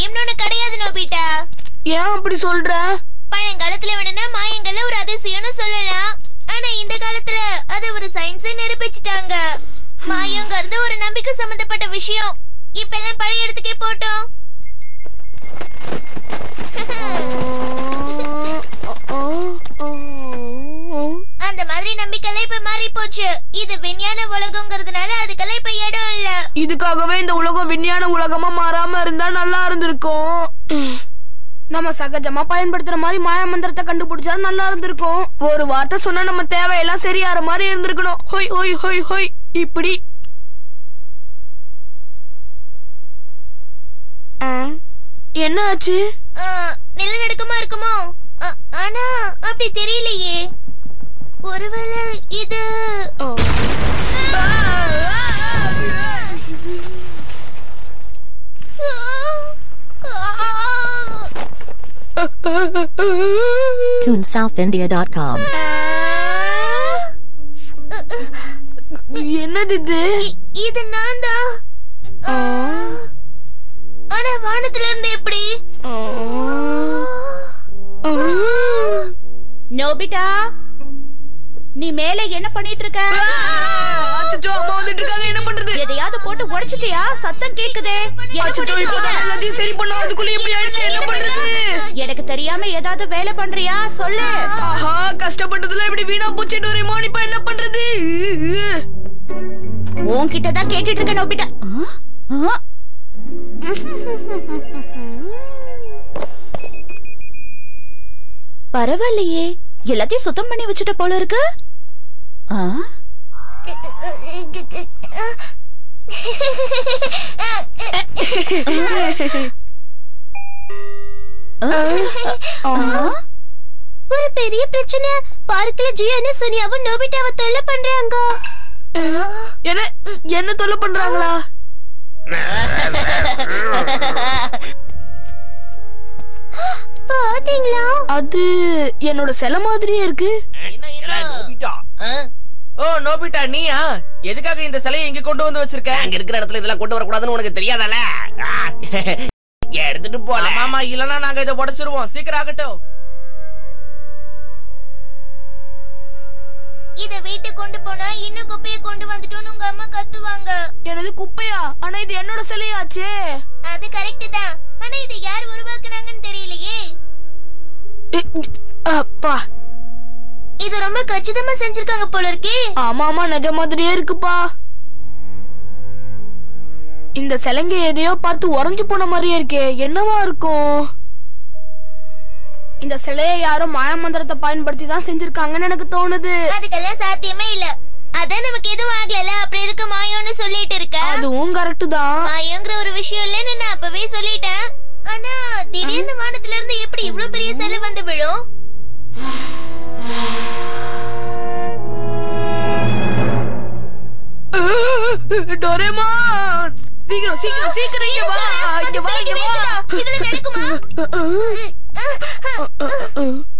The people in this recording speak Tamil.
மாயம்னு ஒண்ணு கிடையாது நோபிட்டா ஏன் அப்படி சொல்ற பழங்காலத்துல வேணும்னா மாயங்கள்ல ஒரு அதிசயம்னு சொல்லலாம் ஆனா இந்த காலத்துல அது ஒரு சயின்ஸை நிரூபிச்சிட்டாங்க மாயங்கிறது ஒரு நம்பிக்கை சம்பந்தப்பட்ட விஷயம் இப்ப எல்லாம் பழைய இடத்துக்கே போட்டோம் அந்த மாதிரி நம்பிக்கைலாம் இப்ப மாறி போச்சு இது விஞ்ஞான உலகங்கிறதுனால அதுக்கெல்லாம் இப்ப இடம் இல்ல இதுக்காகவே இந்த உலகம் விஞ்ஞான உலகமா மாறாம இருந்தா நல்லா இருந்திருக்கும் நம்ம சகஜமா பயன்படுத்துற மாதிரி மாயா மந்திரத்தை கண்டுபிடிச்சா நல்லா இருந்திருக்கும் ஒரு வார்த்தை சொன்னா நம்ம தேவையெல்லாம் சரியாற மாதிரி இருந்திருக்கணும் ஹொய் ஹொய் ஹொய் ஹொய் இப்படி ஆ, என்ன ஆச்சு ஆ, நிலநடுக்கமா இருக்குமோ ஆ, ஆனா அப்படி தெரியலையே ஒருவேளை இது ஓ. TuneSouthIndia.com. என்னது இது இ- இது நான் தான் ஆனா வானத்துல இருந்து எப்படி நோபிட்டா நீ மேல என்ன பண்ணிட்டு இருக்க அச்சச்சோ, அம்மா வந்துட்டு இருக்காங்க என்ன பண்றது எதையாவது போட்டு உடைச்சிட்டியா சத்தம் கேக்குதே என்ன அச்சச்சோ, பண்ணிட்டு இப்பதான் இருக்க? எல்லாத்தையும் சரி பண்ணோம் அதுக்குள்ள இப்படி ஆயிடுச்சு என்ன பண்றது எனக்கு தெரியாம ஏதாவது வேலை பண்றியா சொல்லு ஆஹா கஷ்டப்பட்டதுல இப்படி வீணா போச்சு டோரேமான் இப்ப என்ன பண்றது உன்கிட்ட தான் கேட்டுட்டு இருக்க நோபிட்டா ஆ? ஆ? பரவாயில்லையே எல்லாத்தையும் சுத்தம் பண்ணி வச்சுட்ட போல இருக்கு ஆ? ஆ? ஒரு பெரிய பிரச்சனை பார்க்ல ஜியானு சுனியாவும் நோபிட்டாவை தொல்லை பண்றாங்க என்ன என்ன தொல்லை பண்றாங்களா பாத்தீங்களா அது என்னோட சிலை மாதிரியே இருக்கு நோபிட்டா ஓ நோபிட்டா நீயா எதுக்காக இந்த சிலையை இங்க கொண்டு வந்து வச்சிருக்க அங்க இருக்கிற இடத்துல இதெல்லாம் கொண்டு வரக்கூடாதுன்னு உனக்கு தெரியாதால எடுத்துட்டு போல ஆமா இல்லனா நாங்க இதை உடைச்சிருவோம் சீக்கிரம் ஆகட்டும் இத வீட்டுக்கு கொண்டு போனா இன்னும் குப்பையை கொண்டு வந்துட்டோம்னு உங்க அம்மா கத்துவாங்க எனது குப்பையா ஆனா இது என்னோட சிலையாச்சே அது கரெக்ட் தான் ஆனா இதை யார் உருவாக்குனாங்கன்னு தெரியலையே அப்பா இது ரொம்ப கச்சிதமா செஞ்சிருக்காங்க போல இருக்கே ஆமா ஆமா நிஜ மாதிரியே இருக்குப்பா இந்த சிலைங்க எதையோ பார்த்து உறைஞ்சு போன மாதிரியே இருக்கே என்னவா இருக்கும் இந்த சிலையை யாரோ மாயமந்திரத்தை பயன்படுத்தி தான் செஞ்சிருக்காங்கன்னு எனக்கு தோணுது அதுக்கெல்லாம் சாத்தியமே இல்ல அதான் நமக்கு எதுவும் ஆகல அப்புறம் எதுக்கு மாயம்னு சொல்லிட்டு இருக்க அதுவும் கரெக்ட் தான் மாயங்கிற ஒரு விஷயம் இல்லைன்னு நான் அப்பவே சொல்லிட்டேன் ஆனா திடீர்னு வானத்துல இருந்து எப்படி இவ்ளோ பெரிய சிலை வந்து விழும் டோரேமான் சீக்கிரம் சீக்கிரம் சீக்கிரம் இங்க வா அந்த இங்க வா சிலைக்கு இங்க வா வேகுதா? இதுல நடக்குமா